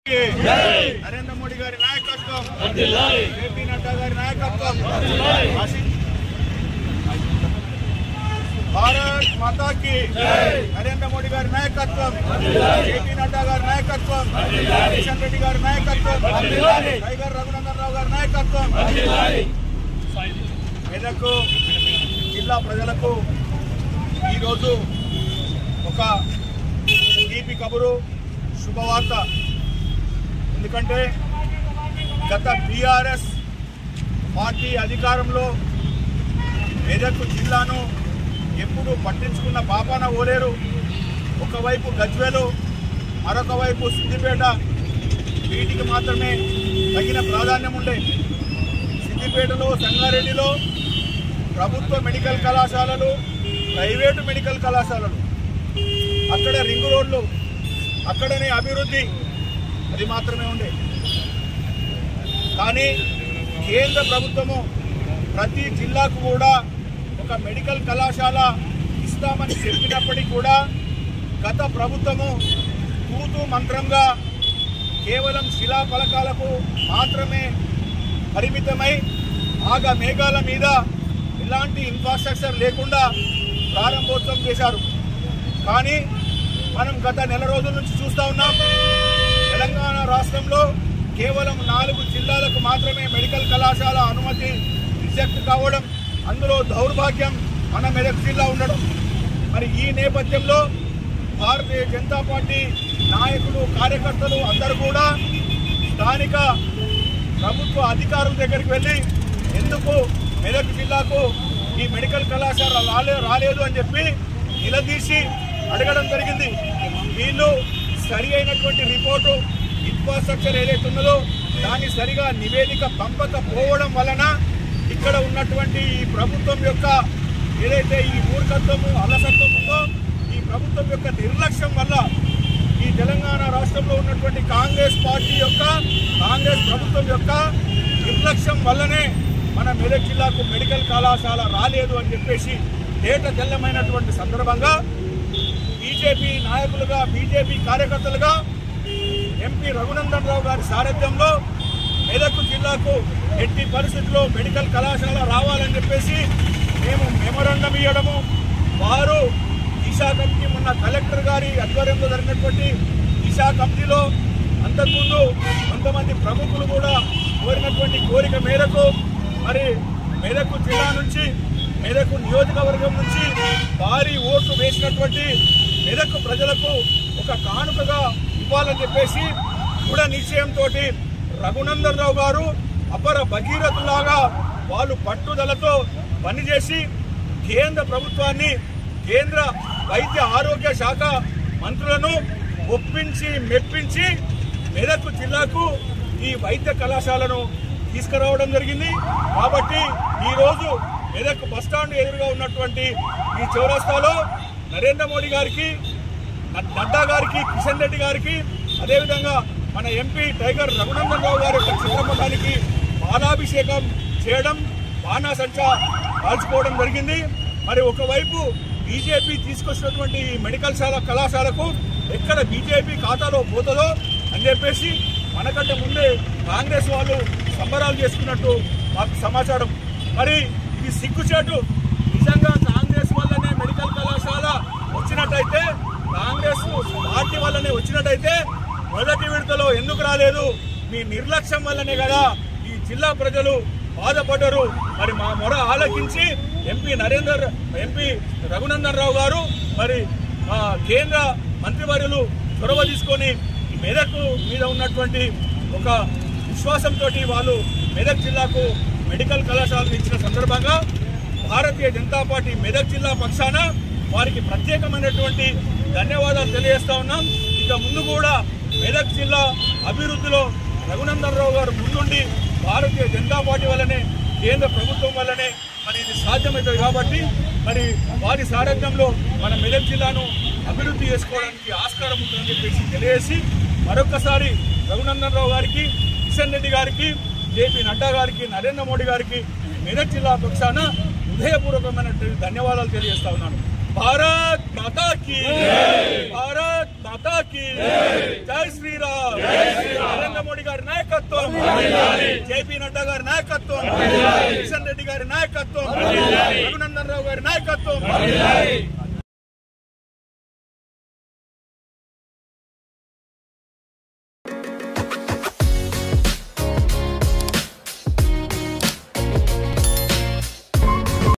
నరేంద్ర మోడీ గారి నాయకత్వం జేపీ నడ్డా గారి నాయకత్వం ఆశీ- భారత్ మాతాకి నరేంద్ర మోడీ గారి నాయకత్వం జేపీ నడ్డా గారి నాయకత్వం కిషన్ రెడ్డి గారి నాయకత్వం టైగర్ రఘునందన్ రావు గారి నాయకత్వం మెదక్ జిల్లా ప్రజలకు ఈరోజు ఒక తీపి కబురు శుభవార్త ఎందుకంటే గత బీఆర్ఎస్ పార్టీ అధికారంలో మెదక్ జిల్లాను ఎప్పుడు పట్టించుకున్న పాపాన ఓలేరు ఒకవైపు గజ్వేలు మరొక వైపు సిద్దిపేట వీటికి మాత్రమే తగిన ప్రాధాన్యం ఉండే సిద్దిపేటలో సంగారెడ్డిలో ప్రభుత్వ మెడికల్ కళాశాలలు ప్రైవేటు మెడికల్ కళాశాలలు అక్కడ రింగు రోడ్లు అక్కడనే అభివృద్ధి అది మాత్రమే ఉండే కానీ కేంద్ర ప్రభుత్వము ప్రతి జిల్లాకు కూడా ఒక మెడికల్ కళాశాల ఇస్తామని చెప్పినప్పటికీ కూడా గత ప్రభుత్వము తూతు మంత్రంగా కేవలం శిలా ఫలకాలకు మాత్రమే పరిమితమై ఆగ మేఘాల మీద ఎలాంటి ఇన్ఫ్రాస్ట్రక్చర్ లేకుండా ప్రారంభోత్సవం చేశారు కానీ మనం గత నెల రోజుల నుంచి చూస్తూ ఉన్నాం తెలంగాణ రాష్ట్రంలో కేవలం నాలుగు జిల్లాలకు మాత్రమే మెడికల్ కళాశాల అనుమతి రిజెక్ట్ కావడం అందులో దౌర్భాగ్యం మన మెదక్ జిల్లా ఉండడం మరి ఈ నేపథ్యంలో భారతీయ జనతా పార్టీ నాయకులు కార్యకర్తలు అందరూ కూడా స్థానిక ప్రభుత్వ అధికారుల దగ్గరికి వెళ్ళి ఎందుకు మెదక్ జిల్లాకు ఈ మెడికల్ కళాశాల రాలే రాలేదు అని చెప్పి నిలదీసి అడగడం జరిగింది వీళ్ళు సరి అయినటువంటి రిపోర్టు ఇన్ఫ్రాస్ట్రక్చర్ ఏదైతే ఉన్నదో దాన్ని సరిగా నివేదిక పంపకపోవడం వలన ఇక్కడ ఉన్నటువంటి ఈ ప్రభుత్వం యొక్క ఏదైతే ఈ మూర్ఖత్వము అలసత్వం ఉందో ఈ ప్రభుత్వం యొక్క నిర్లక్ష్యం వల్ల ఈ తెలంగాణ రాష్ట్రంలో ఉన్నటువంటి కాంగ్రెస్ పార్టీ యొక్క కాంగ్రెస్ ప్రభుత్వం యొక్క నిర్లక్ష్యం వల్లనే మన మెదక్ జిల్లాకు మెడికల్ కళాశాల రాలేదు అని చెప్పేసి తేట తెల్లమైనటువంటి సందర్భంగా బీజేపీ నాయకులుగా బీజేపీ కార్యకర్తలుగా ఎంపీ రఘునందన్ రావు గారి సారథ్యంలో మెదక్ జిల్లాకు ఎట్టి పరిస్థితుల్లో మెడికల్ కళాశాల రావాలని చెప్పేసి మేము మెమోరండం ఇవ్వడము వారు దిశా కమిటీ మొన్న కలెక్టర్ గారి ఆధ్వర్యంలో జరిగినటువంటి దిశా కమిటీలో అంతకుముందు కొంతమంది ప్రముఖులు కూడా కోరినటువంటి కోరిక మేరకు మరి మెదక్ జిల్లా నుంచి మెదక్ నియోజకవర్గం నుంచి భారీ ఓట్లు వేసినటువంటి మెదక్ ప్రజలకు ఒక కానుకగా ఇవ్వాలని చెప్పేసి కూడా నిశ్చయంతో రఘునందన్ రావు గారు అపర భగీరథులాగా వాళ్ళు పట్టుదలతో పనిచేసి కేంద్ర ప్రభుత్వాన్ని కేంద్ర వైద్య ఆరోగ్య శాఖ మంత్రులను ఒప్పించి మెప్పించి మెదక్ జిల్లాకు ఈ వైద్య కళాశాలను తీసుకురావడం జరిగింది కాబట్టి ఈ రోజు మెదక్ బస్టాండ్ ఎదురుగా ఉన్నటువంటి ఈ చౌరస్తాలో నరేంద్ర మోడీ గారికి నడ్డా గారికి కిషన్ రెడ్డి గారికి అదేవిధంగా మన ఎంపీ టైగర్ రఘునందన్ రావు గారి యొక్క చిత్రపటానికి పాలాభిషేకం చేయడం బాణాసంచా కాల్చుకోవడం జరిగింది మరి ఒకవైపు బీజేపీ తీసుకొచ్చినటువంటి ఈ మెడికల్ శాల కళాశాలకు ఎక్కడ బీజేపీ ఖాతాలో పోతుందో అని చెప్పేసి మనకంటే ముందే కాంగ్రెస్ వాళ్ళు సంబరాలు చేసుకున్నట్టు మాకు సమాచారం మరి ఇది సిగ్గుచేటు నిజంగా కాంగ్రెస్ వల్లనే మెడికల్ కళాశాల వచ్చినట్టయితే కాంగ్రెస్ పార్టీ వల్లనే వచ్చినట్టయితే మొదటి విడతలో ఎందుకు రాలేదు మీ నిర్లక్ష్యం వల్లనే కదా ఈ జిల్లా ప్రజలు బాధపడ్డరు మరి మా మొర ఆలకించి ఎంపీ నరేందర్ ఎంపీ రఘునందన్ రావు గారు మరి ఆ, కేంద్ర మంత్రివర్యులు చొరవ తీసుకొని ఈ మెదక్ మీద ఉన్నటువంటి ఒక విశ్వాసంతో వాళ్ళు మెదక్ జిల్లాకు మెడికల్ కళాశాలను ఇచ్చిన సందర్భంగా భారతీయ జనతా పార్టీ మెదక్ జిల్లా పక్షాన వారికి ప్రత్యేకమైనటువంటి ధన్యవాదాలు తెలియజేస్తా ఉన్నాం ఇక ముందు కూడా మెదక్ జిల్లా అభివృద్ధిలో రఘునందన్ రావు గారు ముందుండి భారతీయ జనతా పార్టీ వల్లనే కేంద్ర ప్రభుత్వం వల్లనే మరి ఇది సాధ్యమవుతుంది కాబట్టి మరి వారి సారథ్యంలో మన మెదక్ జిల్లాను అభివృద్ధి చేసుకోవడానికి ఆస్కారం ఉంటుందని చెప్పేసి తెలియజేసి మరొక్కసారి రఘునందన్ రావు గారికి కిషన్ రెడ్డి గారికి జేపీ నడ్డా గారికి నరేంద్ర మోడీ గారికి మెదక్ జిల్లా పక్షాన హృదయపూర్వకమైనటువంటి ధన్యవాదాలు తెలియజేస్తా ఉన్నాను భారత్ మాతా కీ భారత్ మాతా కీ జై శ్రీరామ్ నరేంద్ర మోడీ గారి నాయకత్వం జేపీ నడ్డా గారి నాయకత్వం కిషన్ రెడ్డి గారి నాయకత్వం రఘునందన్ రావు గారి నాయకత్వం